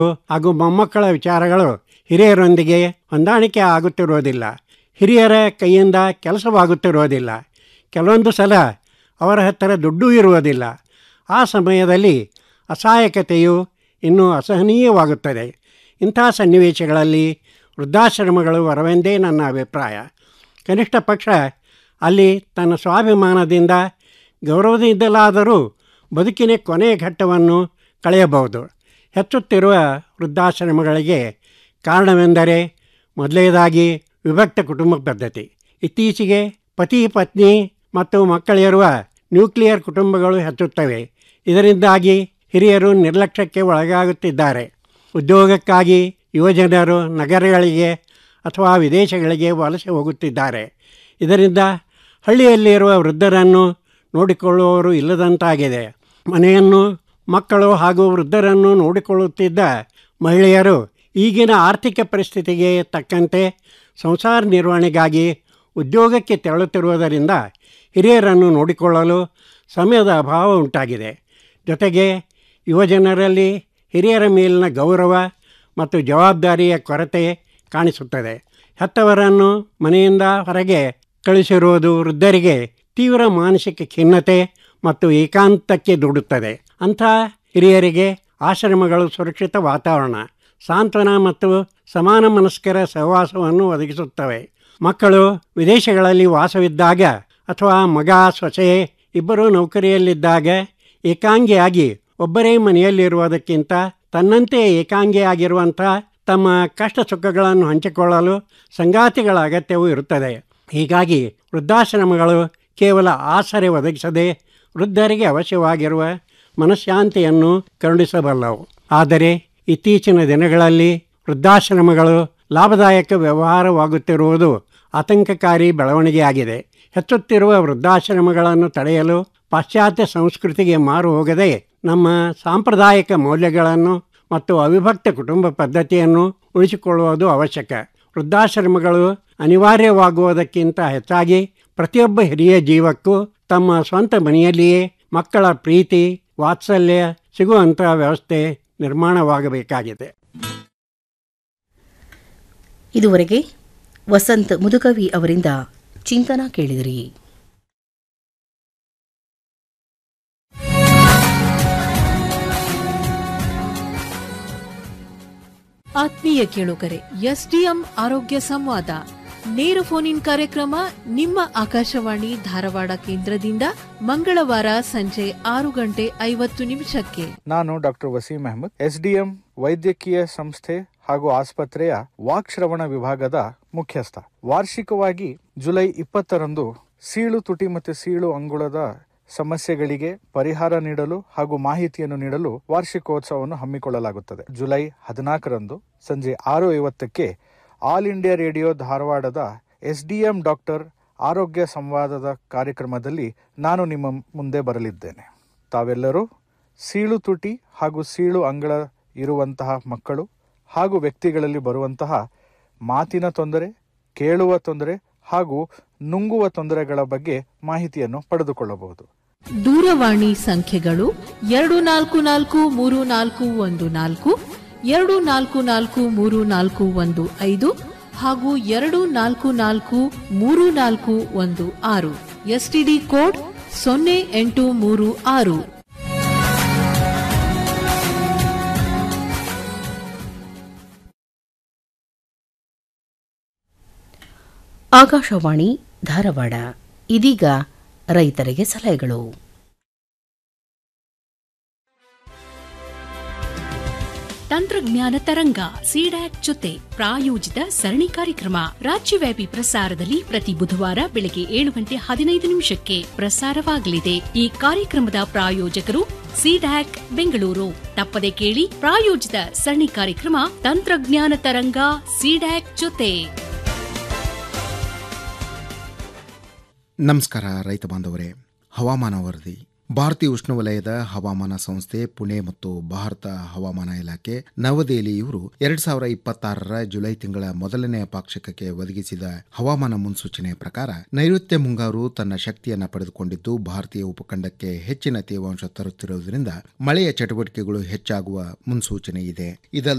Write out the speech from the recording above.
ಹಾಗೂ ಮೊಮ್ಮಕ್ಕಳ ವಿಚಾರಗಳು ಹಿರಿಯರೊಂದಿಗೆ ಹೊಂದಾಣಿಕೆ ಆಗುತ್ತಿರುವುದಿಲ್ಲ ಹಿರಿಯರ ಕೈಯಿಂದ ಕೆಲಸವಾಗುತ್ತಿರುವುದಿಲ್ಲ ಕೆಲವೊಂದು ಸಲ ಅವರ ಹತ್ತಿರ ದುಡ್ಡೂ ಇರುವುದಿಲ್ಲ ಆ ಸಮಯದಲ್ಲಿ ಅಸಹಾಯಕತೆಯು ಇನ್ನೂ ಅಸಹನೀಯವಾಗುತ್ತದೆ ಇಂಥ ಸನ್ನಿವೇಶಗಳಲ್ಲಿ ವೃದ್ಧಾಶ್ರಮಗಳು ವರವೆಂದೇ ನನ್ನ ಅಭಿಪ್ರಾಯ ಕನಿಷ್ಠ ಪಕ್ಷ ಅಲ್ಲಿ ತನ್ನ ಸ್ವಾಭಿಮಾನದಿಂದ ಗೌರವದಿಂದಲಾದರೂ ಬದುಕಿನ ಕೊನೆಯ ಘಟ್ಟವನ್ನು ಕಳೆಯಬಹುದು ಹೆಚ್ಚುತ್ತಿರುವ ವೃದ್ಧಾಶ್ರಮಗಳಿಗೆ ಕಾರಣವೆಂದರೆ ಮೊದಲನೇದಾಗಿ ವಿಭಕ್ತ ಕುಟುಂಬ ಪದ್ಧತಿ ಇತ್ತೀಚೆಗೆ ಪತಿ ಪತ್ನಿ ಮತ್ತು ಮಕ್ಕಳಿರುವ ನ್ಯೂಕ್ಲಿಯರ್ ಕುಟುಂಬಗಳು ಹೆಚ್ಚುತ್ತವೆ ಇದರಿಂದಾಗಿ ಹಿರಿಯರು ನಿರ್ಲಕ್ಷ್ಯಕ್ಕೆ ಒಳಗಾಗುತ್ತಿದ್ದಾರೆ ಉದ್ಯೋಗಕ್ಕಾಗಿ ಯುವಜನರು ನಗರಗಳಿಗೆ ಅಥವಾ ವಿದೇಶಗಳಿಗೆ ವಲಸೆ ಹೋಗುತ್ತಿದ್ದಾರೆ ಇದರಿಂದ ಹಳ್ಳಿಯಲ್ಲಿರುವ ವೃದ್ಧರನ್ನು ನೋಡಿಕೊಳ್ಳುವವರು ಇಲ್ಲದಂತಾಗಿದೆ ಮನೆಯನ್ನು ಮಕ್ಕಳು ಹಾಗೂ ವೃದ್ಧರನ್ನು ನೋಡಿಕೊಳ್ಳುತ್ತಿದ್ದ ಮಹಿಳೆಯರು ಈಗಿನ ಆರ್ಥಿಕ ಪರಿಸ್ಥಿತಿಗೆ ತಕ್ಕಂತೆ ಸಂಸಾರ ನಿರ್ವಹಣೆಗಾಗಿ ಉದ್ಯೋಗಕ್ಕೆ ತೆರಳುತ್ತಿರುವುದರಿಂದ ಹಿರಿಯರನ್ನು ನೋಡಿಕೊಳ್ಳಲು ಸಮಯದ ಅಭಾವ ಉಂಟಾಗಿದೆ ಜೊತೆಗೆ ಯುವಜನರಲ್ಲಿ ಹಿರಿಯರ ಮೇಲಿನ ಗೌರವ ಮತ್ತು ಜವಾಬ್ದಾರಿಯ ಕೊರತೆ ಕಾಣಿಸುತ್ತದೆ ಹೆತ್ತವರನ್ನು ಮನೆಯಿಂದ ಹೊರಗೆ ಕಳಿಸಿರುವುದು ವೃದ್ಧರಿಗೆ ತೀವ್ರ ಮಾನಸಿಕ ಖಿನ್ನತೆ ಮತ್ತು ಏಕಾಂತಕ್ಕೆ ದೂಡುತ್ತದೆ ಅಂಥ ಹಿರಿಯರಿಗೆ ಆಶ್ರಮಗಳು ಸುರಕ್ಷಿತ ವಾತಾವರಣ ಸಾಂತ್ವನ ಮತ್ತು ಸಮಾನ ಮನಸ್ಕರ ಸಹವಾಸವನ್ನು ಒದಗಿಸುತ್ತವೆ ಮಕ್ಕಳು ವಿದೇಶಗಳಲ್ಲಿ ವಾಸವಿದ್ದಾಗ ಅಥವಾ ಮಗ ಸೊಸೆ ಇಬ್ಬರೂ ನೌಕರಿಯಲ್ಲಿದ್ದಾಗ ಏಕಾಂಗಿಯಾಗಿ ಒಬ್ಬರೇ ಮನೆಯಲ್ಲಿರುವುದಕ್ಕಿಂತ ತನ್ನಂತೆ ಏಕಾಂಗಿಯಾಗಿರುವಂಥ ತಮ್ಮ ಕಷ್ಟ ಸುಖಗಳನ್ನು ಹಂಚಿಕೊಳ್ಳಲು ಸಂಗಾತಿಗಳ ಅಗತ್ಯವೂ ಇರುತ್ತದೆ ಹೀಗಾಗಿ ವೃದ್ಧಾಶ್ರಮಗಳು ಕೇವಲ ಆಸರೆ ಒದಗಿಸದೆ ವೃದ್ಧರಿಗೆ ಅವಶ್ಯವಾಗಿರುವ ಮನಃಶಾಂತಿಯನ್ನು ಕರುಣಿಸಬಲ್ಲವು ಆದರೆ ಇತ್ತೀಚಿನ ದಿನಗಳಲ್ಲಿ ವೃದ್ಧಾಶ್ರಮಗಳು ಲಾಭದಾಯಕ ವ್ಯವಹಾರವಾಗುತ್ತಿರುವುದು ಆತಂಕಕಾರಿ ಬೆಳವಣಿಗೆಯಾಗಿದೆ ಹೆಚ್ಚುತ್ತಿರುವ ವೃದ್ಧಾಶ್ರಮಗಳನ್ನು ತಡೆಯಲು ಪಾಶ್ಚಾತ್ಯ ಸಂಸ್ಕೃತಿಗೆ ಮಾರು ಹೋಗದೆ ನಮ್ಮ ಸಾಂಪ್ರದಾಯಿಕ ಮೌಲ್ಯಗಳನ್ನು ಮತ್ತು ಅವಿಭಕ್ತ ಕುಟುಂಬ ಪದ್ಧತಿಯನ್ನು ಉಳಿಸಿಕೊಳ್ಳುವುದು ಅವಶ್ಯಕ ವೃದ್ಧಾಶ್ರಮಗಳು ಅನಿವಾರ್ಯವಾಗುವುದಕ್ಕಿಂತ ಹೆಚ್ಚಾಗಿ ಪ್ರತಿಯೊಬ್ಬ ಹಿರಿಯ ಜೀವಕ್ಕೂ ತಮ್ಮ ಸ್ವಂತ ಮನೆಯಲ್ಲಿಯೇ ಮಕ್ಕಳ ಪ್ರೀತಿ ವಾತ್ಸಲ್ಯ ಸಿಗುವಂಥ ವ್ಯವಸ್ಥೆ ನಿರ್ಮಾಣವಾಗಬೇಕಾಗಿದೆ ಇದುವರೆಗೆ ವಸಂತ್ ಮುದುಕವಿ ಅವರಿಂದ ಚಿಂತನ ಕೇಳಿದಿರಿ ಆತ್ಮೀಯ ಕೇಳುಗರೆ ಎಸ್ಡಿಎಂ ಆರೋಗ್ಯ ಸಂವಾದ ನೇರ ಫೋನ್ ಇನ್ ಕಾರ್ಯಕ್ರಮ ನಿಮ್ಮ ಆಕಾಶವಾಣಿ ಧಾರವಾಡ ಕೇಂದ್ರದಿಂದ ಮಂಗಳವಾರ ಸಂಜೆ ಆರು ಗಂಟೆ ಐವತ್ತು ನಿಮಿಷಕ್ಕೆ ನಾನು ಡಾಕ್ಟರ್ ವಸೀಂ ಅಹಮದ್ ಎಸ್ಡಿಎಂ ವೈದ್ಯಕೀಯ ಸಂಸ್ಥೆ ಹಾಗೂ ಆಸ್ಪತ್ರೆಯ ವಾಕ್ಶ್ರವಣ ವಿಭಾಗದ ಮುಖ್ಯಸ್ಥ ವಾರ್ಷಿಕವಾಗಿ ಜುಲೈ ಇಪ್ಪತ್ತರಂದು ಸೀಳು ತುಟಿ ಮತ್ತು ಸೀಳು ಅಂಗುಳದ ಸಮಸ್ಯೆಗಳಿಗೆ ಪರಿಹಾರ ನೀಡಲು ಹಾಗೂ ಮಾಹಿತಿಯನ್ನು ನೀಡಲು ವಾರ್ಷಿಕೋತ್ಸವವನ್ನು ಹಮ್ಮಿಕೊಳ್ಳಲಾಗುತ್ತದೆ ಜುಲೈ ಹದಿನಾಲ್ಕರಂದು ಸಂಜೆ ಆರು ಐವತ್ತಕ್ಕೆ ಆಲ್ ಇಂಡಿಯಾ ರೇಡಿಯೋ ಧಾರವಾಡದ ಎಸ್ಡಿಎಂ ಡಾಕ್ಟರ್ ಆರೋಗ್ಯ ಸಂವಾದದ ಕಾರ್ಯಕ್ರಮದಲ್ಲಿ ನಾನು ನಿಮ್ಮ ಮುಂದೆ ಬರಲಿದ್ದೇನೆ ತಾವೆಲ್ಲರೂ ಸೀಳು ತುಟಿ ಹಾಗೂ ಸೀಳು ಅಂಗಳ ಇರುವಂತಹ ಮಕ್ಕಳು ಹಾಗೂ ವ್ಯಕ್ತಿಗಳಲ್ಲಿ ಬರುವಂತಹ ಮಾತಿನ ತೊಂದರೆ ಕೇಳುವ ತೊಂದರೆ ಹಾಗೂ ನುಂಗುವ ತೊಂದರೆಗಳ ಬಗ್ಗೆ ಮಾಹಿತಿಯನ್ನು ಪಡೆದುಕೊಳ್ಳಬಹುದು ದೂರವಾಣಿ ಸಂಖ್ಯೆಗಳು ಎರಡು ನಾಲ್ಕು ನಾಲ್ಕು ಮೂರು ನಾಲ್ಕು ಒಂದು ನಾಲ್ಕು ಎರಡು ನಾಲ್ಕು ನಾಲ್ಕು ಮೂರು ನಾಲ್ಕು ಒಂದು ಐದು ಹಾಗೂ ಎರಡು ನಾಲ್ಕು ನಾಲ್ಕು ಮೂರು ನಾಲ್ಕು ಒಂದು ಆರು ಎಸ್ಟಿಡಿ ಕೋಡ್ ಸೊನ್ನೆ ಎಂಟು ಮೂರು ಆರು ಆಕಾಶವಾಣಿ ಧಾರವಾಡ ಇದೀಗ ರೈತರಿಗೆ ಸಲಹೆಗಳು ತಂತ್ರಜ್ಞಾನ ತರಂಗ ಸಿಡ್ಯಾಕ್ ಜೊತೆ ಪ್ರಾಯೋಜಿತ ಸರಣಿ ಕಾರ್ಯಕ್ರಮ ರಾಜ್ಯವ್ಯಾಪಿ ಪ್ರಸಾರದಲ್ಲಿ ಪ್ರತಿ ಬುಧವಾರ ಬೆಳಗ್ಗೆ ಏಳು ಗಂಟೆ ಹದಿನೈದು ನಿಮಿಷಕ್ಕೆ ಪ್ರಸಾರವಾಗಲಿದೆ ಈ ಕಾರ್ಯಕ್ರಮದ ಪ್ರಾಯೋಜಕರು ಸಿಡ್ಯಾಕ್ ಬೆಂಗಳೂರು ತಪ್ಪದೆ ಕೇಳಿ ಪ್ರಾಯೋಜಿತ ಸರಣಿ ಕಾರ್ಯಕ್ರಮ ತಂತ್ರಜ್ಞಾನ ತರಂಗ ಸಿಡ್ಯಾಕ್ ಜೊತೆ ನಮಸ್ಕಾರ ರೈತ ಬಾಂಧವರೇ ಹವಾಮಾನ ವರದಿ ಭಾರತೀಯ ಉಷ್ಣವಲಯದ ಹವಾಮಾನ ಸಂಸ್ಥೆ ಪುಣೆ ಮತ್ತು ಭಾರತ ಹವಾಮಾನ ಇಲಾಖೆ ನವದೆಹಲಿ ಇವರು ಎರಡ್ ಸಾವಿರ ಇಪ್ಪತ್ತಾರರ ಜುಲೈ ತಿಂಗಳ ಮೊದಲನೆಯ ಪಾಕ್ಷಿಕಕ್ಕೆ ಒದಗಿಸಿದ ಹವಾಮಾನ ಮುನ್ಸೂಚನೆಯ ಪ್ರಕಾರ ನೈಋತ್ಯ ಮುಂಗಾರು ತನ್ನ ಶಕ್ತಿಯನ್ನ ಪಡೆದುಕೊಂಡಿದ್ದು ಭಾರತೀಯ ಉಪಖಂಡಕ್ಕೆ ಹೆಚ್ಚಿನ ತೇವಾಂಶ ತರುತ್ತಿರುವುದರಿಂದ ಮಳೆಯ ಚಟುವಟಿಕೆಗಳು ಹೆಚ್ಚಾಗುವ ಮುನ್ಸೂಚನೆ ಇದೆ ಇದಲ್ಲದೆ